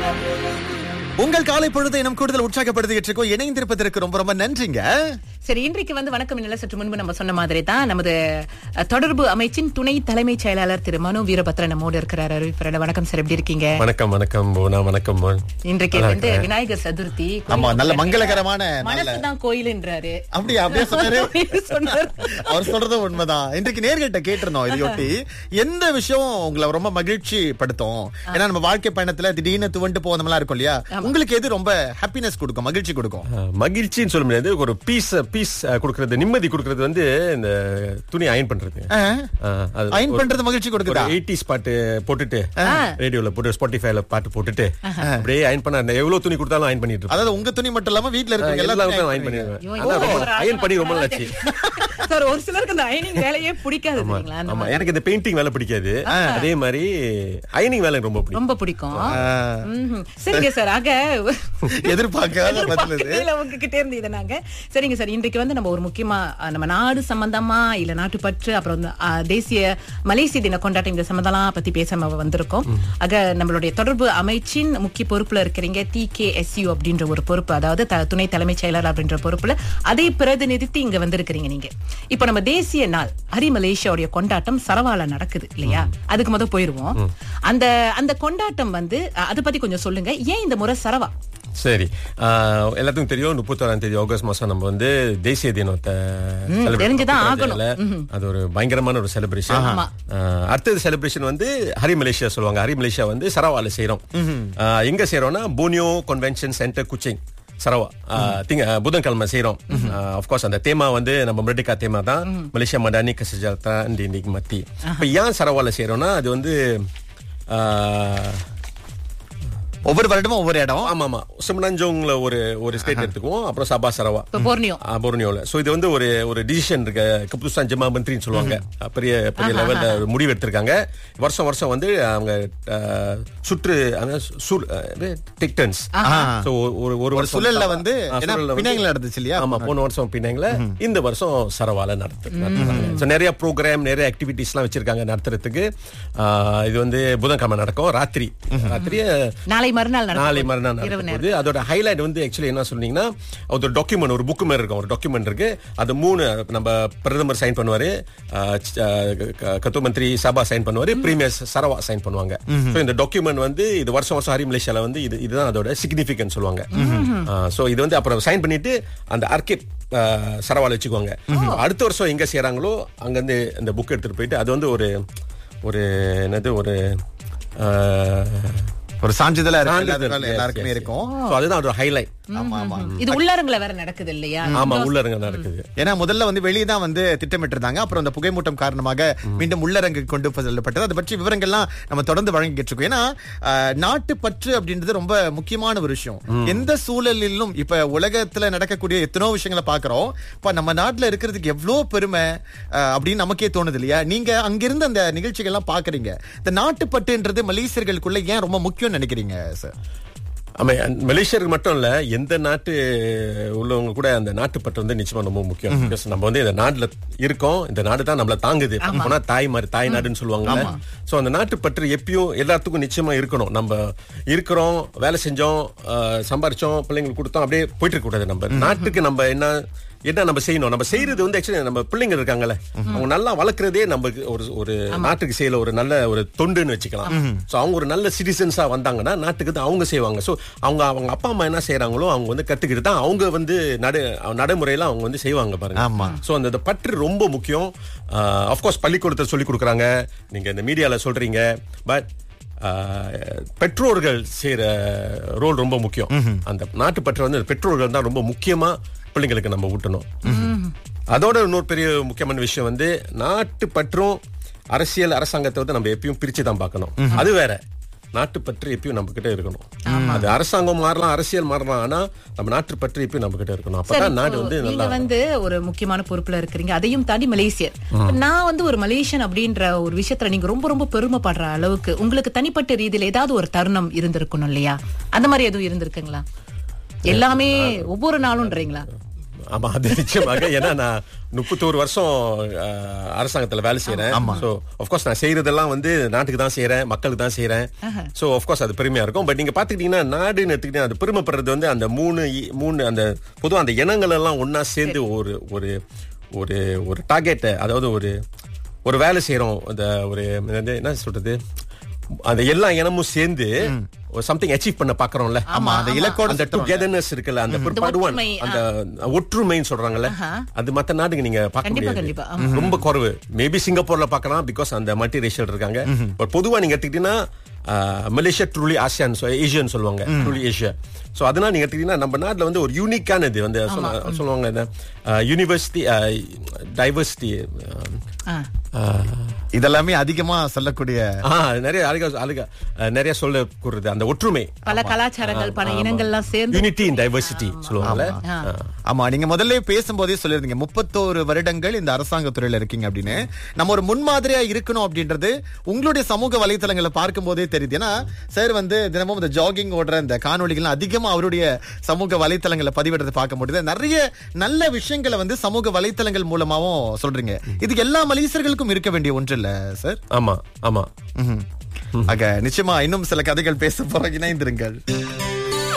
உங்கள் காலை பொழுதை நம் கூடுதல் உற்சாகப்படுத்திட்டு இருக்கோம் இணைந்திருப்பதற்கு ரொம்ப ரொம்ப நன்றிங்க சரி இன்றைக்கு வந்து வணக்கம் நில சற்று முன்பு நம்ம சொன்ன மாதிரி தான் நமது அஹ், தொடர்பு அமைச்சின் துணை தலைமைச் செயலாளர் திரு மனு வீரபத்ரன் நம்மோடு இருக்கிறார் அறிவிப்பிரட வணக்கம் சார் எப்படி இருக்கீங்க வணக்கம் வணக்கம் போனா வணக்கம் மோன். இன்றைக்கு நல்லா வந்து இருக்கேன். விநாயகர் சதுர்த்தி ஆமா நல்ல மங்களகரமான நல்ல மனசுதான் கோயில்ன்றாரு அப்படியா அப்படியே சொன்னாரு சொன்னார் அவர் சொல்றது உண்மைதான் இன்றைக்கு நேர்கிட்ட கேட்டிருந்தோம் இதையொட்டி எந்த விஷயம் உங்களை ரொம்ப மகிழ்ச்சி படுத்தும் ஏன்னா நம்ம வாழ்க்கை பயணத்துல திடீர்னு துவண்டு போனதெல்லாம் இருக்கும் இல்லையா உங்களுக்கு எது ரொம்ப ஹாப்பினஸ் கொடுக்கும் மகிழ்ச்சி கொடுக்கும் அஹ், மகிழ்ச்சின்னு சொல்ல முடியாது ஒரு பீஸ் பீஸ் கொடுக்கறது நிம்மதி கொடுக்கறது வந்து இந்த துணி அயன் பண்றது அஹ், அது அயன் ஒரு- பண்றது மகிழ்ச்சி கொடுக்குதா ஒரு 80s பாட்டு போட்டுட்டு ரேடியோல போட்டு ஸ்பாட்டிஃபைல பாட்டு போட்டுட்டு அப்படியே அயன் பண்ண அந்த எவ்வளவு துணி கொடுத்தாலும் அயன் பண்ணிட்டு இருப்பேன் அதாவது உங்க துணி மட்டும் இல்லாம வீட்ல அஹ், இருக்க எல்லாருக்கும் எல்லாத்தையும் அயன் பண்ணிடுவேன் இவன் அதான் ரொம்ப ஒரு ஆளா அயன் பண்ணி ரொம்ப நல்லாச்சு சார் ஒரு சிலருக்கு அந்த அயனிங் வேலையே பிடிக்காது தெரியுங்களா அந்த ஆமா மாதிரி. எனக்கு இந்த பெயிண்டிங் வேலை பிடிக்காது அதே மாதிரி அயனிங் வேலை எனக்கு ரொம்ப பிடிக்கும் ரொம்ப பிடிக்கும் ம்ஹும். சரிங்க சார் ஆக எதிர்பார்க்காத பதில் இது எதிர்பார்க்கவே இல்ல உங்ககிட்ட இருந்து இதை நாங்க சரிங்க சார் இன்றைக்கு வந்து நம்ம ஒரு முக்கியமா அஹ், நம்ம நாடு சம்பந்தமா இல்ல நாட்டுப்பற்று அப்புறம் வந்து, அஹ், தேசிய மலேசிய தின கொண்டாட்டம் இந்த சம்பந்தம்லாம் பத்தி பேச நம்ம வந்திருக்கோம் ஆக நம்மளுடைய தொடர்பு அமைச்சின் முக்கிய பொறுப்புல இருக்கிறீங்க டி கே அப்படின்ற ஒரு பொறுப்பு அதாவது த- துணை தலைமைச் செயலர் அப்படின்ற பொறுப்புல அதை பிரதிநிதித்து இங்க வந்திருக்கிறீங்க நீங்க இப்ப நம்ம தேசிய நாள் ஹரி மலேசியாவுடைய கொண்டாட்டம் சரவால நடக்குது இல்லையா அதுக்கு முத போயிருவோம் அந்த அந்த கொண்டாட்டம் வந்து அஹ், அதை பத்தி கொஞ்சம் சொல்லுங்க ஏன் இந்த முறை சரவா சரி ஆஹ் எல்லாத்துக்கும் தெரியும் முப்பத்தோராம் தேதி ஆகஸ்ட் மாசம் நம்ம வந்து தேசிய தினத்தை celebrate தெரிஞ்சுதான் பண்றோம். அது ஒரு பயங்கரமான ஒரு செலிப்ரேஷன் ஆமா. அடுத்தது செலிப்ரேஷன் வந்து ஹரி மலேசியா சொல்லுவாங்க ஹரி மலேசியா வந்து சரவால செய்றோம் ஆஹ் எங்க செய்றோம்னா Borneo convention centre Kuching Sarawak ஆஹ் திங்க ஆஹ் புதன்கிழமை செய்றோம் ஆஃப்கோர்ஸ் அந்த தேமா வந்து நம்ம மிரட்டிகா தேமா தான் மலேசியா மடானி கசஜாத்தா இன்னைக்கு மத்தி இப்ப ஏன் சரவால செய்றோம்னா அது வந்து ஆஹ் ஒவ்வொரு வருடமும் ஒவ்வொரு இடம் ஆமா ஆமா சிமனஞ்சோங்ல ஒரு ஒரு ஸ்டேட் எடுத்துக்குவோம் அப்புறம் சபா சரவா இப்ப போர்னியோ ஆ, போர்னியோல சோ இது வந்து ஒரு ஒரு டிசிஷன் இருக்கு கபுஸ்தான் ஜமா மந்திரின்னு சொல்லுவாங்க அஹ், பெரிய பெரிய லெவல்ல ஒரு முடிவு எடுத்திருக்காங்க வருஷம் வருஷம் வந்து அவங்க அஹ், சுற்று டிக்டன்ஸ் சோ ஒரு ஒரு வருஷம் சுழல்ல சபா- வந்து ஆ, ஏன்னா சுழல்ல வந்து- பிணையங்கள் நடந்துச்சு இல்லையா ஆமா போன வருஷம் பின்னாங்கள இந்த வருஷம் சரவால நடத்து நடத்துறாங்க. So, நிறைய ப்ரோக்ராம் நிறைய ஆக்டிவிட்டிஸ் எல்லாம் வச்சிருக்காங்க நடத்துறதுக்கு ஆஹ், இது வந்து புதன்கிழமை நடக்கும் ராத்திரி ராத்திரி நாளை மறுநாள் நடக்கும். நாளை மறுநாள் இரவு நேரம் நடக்கும்போது அதோட ஹைலைட் வந்து ஆக்சுவலி என்ன சொன்னீங்கன்னா ஒரு டாக்குமெண்ட் ஒரு புக் மாதிரி இருக்கும் ஒரு டாக்குமெண்ட் இருக்கு அது மூணு நம்ம பிரதமர் சைன் பண்ணுவாரு ஆஹ் ச்- ஆஹ் க- கத்து மந்திரி சபா சைன் பண்ணுவாரு பிரீமியர் சரவா சைன் பண்ணுவாங்க So, இந்த டாக்குமெண்ட் வந்து இது வருஷம் வருஷம் ஹரி மலேசியால வந்து இது இதுதான் அதோட சிக்னிபிகன்ஸ் சொல்லுவாங்க சோ இது வந்து அப்புறம் சைன் பண்ணிட்டு அந்த ஆர்கிட் சரவால வச்சுக்குவாங்க அடுத்த வருஷம் எங்க செய்றாங்களோ அங்க இருந்து இந்த புக் எடுத்துட்டு போயிட்டு அது வந்து ஒரு ஒரு என்னது ஒரு ஆஹ், ஒரு சான்றிதழா இருக்கு சான்றிதழ். எல்லாத்துக்கும் Yes, எல்லாருக்குமே yes, yes. இருக்கும் So, அதுதான் அதோட ஹைலைட் ஆமா ஆமா இது உள்ளரங்குல வேற நடக்குது இல்லையா ஆமா உள்ளரங்க நடக்குது ஏன்னா முதல்ல வந்து வெளியே தான் வந்து திட்டமிட்டிருந்தாங்க அப்புறம் அந்த புகைமூட்டம் காரணமாக மீண்டும் உள்ளரங்கு கொண்டு செல்லப்பட்டது அதை பற்றி விவரங்கள்லாம் நம்ம தொடர்ந்து வழங்கிட்டு இருக்கோம் ஏன்னா அஹ், நாட்டுப்பற்று அப்படின்றது ரொம்ப முக்கியமான ஒரு விஷயம் எந்த சூழலிலும் இப்ப உலகத்துல நடக்கக்கூடிய எத்தனோ விஷயங்களை பாக்குறோம் இப்ப நம்ம நாட்டுல இருக்கிறதுக்கு எவ்வளவு பெருமை அஹ், அப்படின்னு நமக்கே தோணுது இல்லையா நீங்க அங்கிருந்து அந்த நிகழ்ச்சிகள்லாம் பாக்குறீங்க இந்த நாட்டுப்பற்றுன்றது மலேசியர்களுக்குள்ள ஏன் ரொம்ப முக்கியம் நினைக்கிறீங்க சார் ஆமா மலேசியருக்கு மட்டும் இல்ல எந்த நாட்டு உள்ளவங்க கூட அந்த நாட்டு பற்று வந்து நிச்சயமா ரொம்ப முக்கியம் Because நம்ம வந்து இந்த நாட்டுல இருக்கோம் இந்த நாடு தான் நம்மள தாங்குது போனா தாய் மாதிரி தாய் நாடுன்னு சொல்லுவாங்க சோ அந்த நாட்டு பற்று எப்பயும் எல்லாத்துக்கும் நிச்சயமா இருக்கணும் நம்ம இருக்கிறோம் வேலை செஞ்சோம் ஆஹ், சம்பாரிச்சோம் பிள்ளைங்களுக்கு கொடுத்தோம் அப்படியே போயிட்டு இருக்க கூடாது நம்ம நாட்டுக்கு நம்ம என்ன என்ன நம்ம செய்யணும் நம்ம செய்யறது வந்து ஆக்சுவலி நம்ம பிள்ளைங்க இருக்காங்கல்ல அவங்க நல்லா வளர்க்கறதே நமக்கு ஒரு ஒரு நாட்டுக்கு செய்யல ஒரு நல்ல ஒரு தொண்டுன்னு வச்சுக்கலாம் சோ அவங்க ஒரு நல்ல சிட்டிசன்ஸா வந்தாங்கன்னா நாட்டுக்கு தான் அவங்க செய்வாங்க சோ அவங்க அவங்க அப்பா அம்மா என்ன செய்யறாங்களோ அவங்க வந்து கத்துக்கிட்டு தான் அவங்க வந்து நடு நடைமுறையில அவங்க வந்து செய்வாங்க பாருங்க ஆமா. சோ அந்த இந்த பற்று ரொம்ப முக்கியம் அஃப்கோர்ஸ் பள்ளிக்கூடத்தை சொல்லி கொடுக்குறாங்க நீங்க இந்த மீடியால சொல்றீங்க பட் பெற்றோர்கள் செய்யற ரோல் ரொம்ப முக்கியம் அந்த நாட்டுப்பற்று வந்து பெற்றோர்கள் தான் ரொம்ப முக்கியமா பிள்ளைங்களுக்கு நம்ம ஊட்டணும் அதோட இன்னொரு பெரிய முக்கியமான விஷயம் வந்து நாட்டுப்பற்றும் அரசியல் அரசாங்கத்தை வந்து நம்ம எப்பயும் பிரிச்சு தான் பார்க்கணும் அது வேற நாட்டுப்பற்று எப்பயும் நம்ம கிட்ட இருக்கணும் அது அரசாங்கம் மாறலாம் அரசியல் மாறலாம் ஆனா நம்ம நாட்டுப்பற்று எப்பயும் நம்ம கிட்ட இருக்கணும் சரி, அப்பதான் நாடு இப்போ வந்து நீங்க நல்லா வந்து ஒரு முக்கியமான பொறுப்புல இருக்கிறீங்க அதையும் தாண்டி மலேசியர் இப்ப நான் வந்து ஒரு மலேசியன் அப்படின்ற ஒரு விஷயத்துல நீங்க ரொம்ப ரொம்ப பெருமைப்படுற அளவுக்கு உங்களுக்கு தனிப்பட்ட ரீதியில ஏதாவது ஒரு தருணம் இருந்திருக்கணும் இல்லையா அந்த மாதிரி எதுவும் இருந்திருக்குங்களா எல்லாமே ஒவ்வொரு நாளும்ன்றீங்களா ஆமா அது நிச்சயமாக ஏன்னா நான் முப்பத்தோரு வருஷம் அஹ், அரசாங்கத்துல வேலை செய்யறேன் சோ கோர்ஸ் நான் செய்யறதெல்லாம் வந்து நாட்டுக்கு தான் செய்யறேன் மக்களுக்கு தான் செய்யறேன் சோ கோர்ஸ் அது பெருமையா இருக்கும் பட் நீங்க பாத்துக்கிட்டீங்கன்னா நாடுன்னு எடுத்துக்கிட்டீங்கன்னா அது பெருமைப்படுறது வந்து அந்த மூணு இ- மூணு அந்த பொதுவா அந்த இனங்கள் எல்லாம் ஒன்னா சேர்ந்து ஒரு ஒரு ஒரு ஒரு டார்கெட்டை அதாவது ஒரு ஒரு வேலை செய்யறோம் அந்த ஒரு என்னது, என்ன சொல்றது அந்த எல்லா இனமும் சேர்ந்து சம்திங் அச்சீவ் பண்ண பாக்குறோம்ல ஆமா அந்த இலக்கோட அந்த டுகெதர்னஸ் இருக்குல்ல அந்த பிற்பாடுவான் ஒற்றுமை, அந்த ஒற்றுமைன்னு சொல்றாங்கல்ல அது மத்த நாடுக்கு நீங்க பார்க்க கண்டிப்பா, முடியாது கண்டிப்பா, ரொம்ப குறைவு மேபி சிங்கப்பூர்ல பார்க்கலாம் பிகாஸ் அந்த மல்டி ரேஷியல் இருக்காங்க But பொதுவா நீங்க எடுத்துக்கிட்டீங்கன்னா மலேசியா ட்ரூலி ஆசியான் ஏஷியன் சொல்லுவாங்க ட்ரூலி ஏஷியா சோ அதனால நீங்க எடுத்துக்கிட்டீங்கன்னா நம்ம நாட்டுல வந்து ஒரு யூனிக்கானது வந்து சொல்ல- சொல்லுவாங்க இந்த யூனிவர்சிட்டி டைவர்சிட்டி ஆ. இதெல்லாமே அதிகமா சொல்லக்கூடிய நிறைய அழகா அழகா அஹ், நிறைய சொல்ல கூறுறது அந்த ஒற்றுமை பல கலாச்சாரங்கள் பல இனங்கள்லாம் சேர்ந்து யூனிட்டி இன் டைவர்சிட்டி சொல்லுவாங்கல்ல ஆ. ஆமா நீங்க முதல்ல பேசும்போதே சொல்லிருந்தீங்க முப்பத்தோரு வருடங்கள் இந்த அரசாங்க துறையில இருக்கீங்க அப்படின்னு நம்ம ஒரு முன்மாதிரியா இருக்கணும் அப்படின்றது உங்களுடைய சமூக வலைத்தளங்களை பார்க்கும் போதே தெரியுது ஏன்னா சார் வந்து தினமும் இந்த ஜாகிங் ஓடுற இந்த காணொளிகள் அதிகமா அவருடைய சமூக வலைத்தளங்களை பதிவிடுறதை பார்க்க முடியுது நிறைய நல்ல விஷயங்களை வந்து சமூக வலைத்தளங்கள் மூலமாவும் சொல்றீங்க இது எல்லா மலேசியர்களுக்கும் இருக்க வேண்டிய ஒன்று இல்ல சார் ஆமா ஆமா ஆக நிச்சயமா இன்னும் சில கதைகள் பேச போற இணைந்திருங்கள்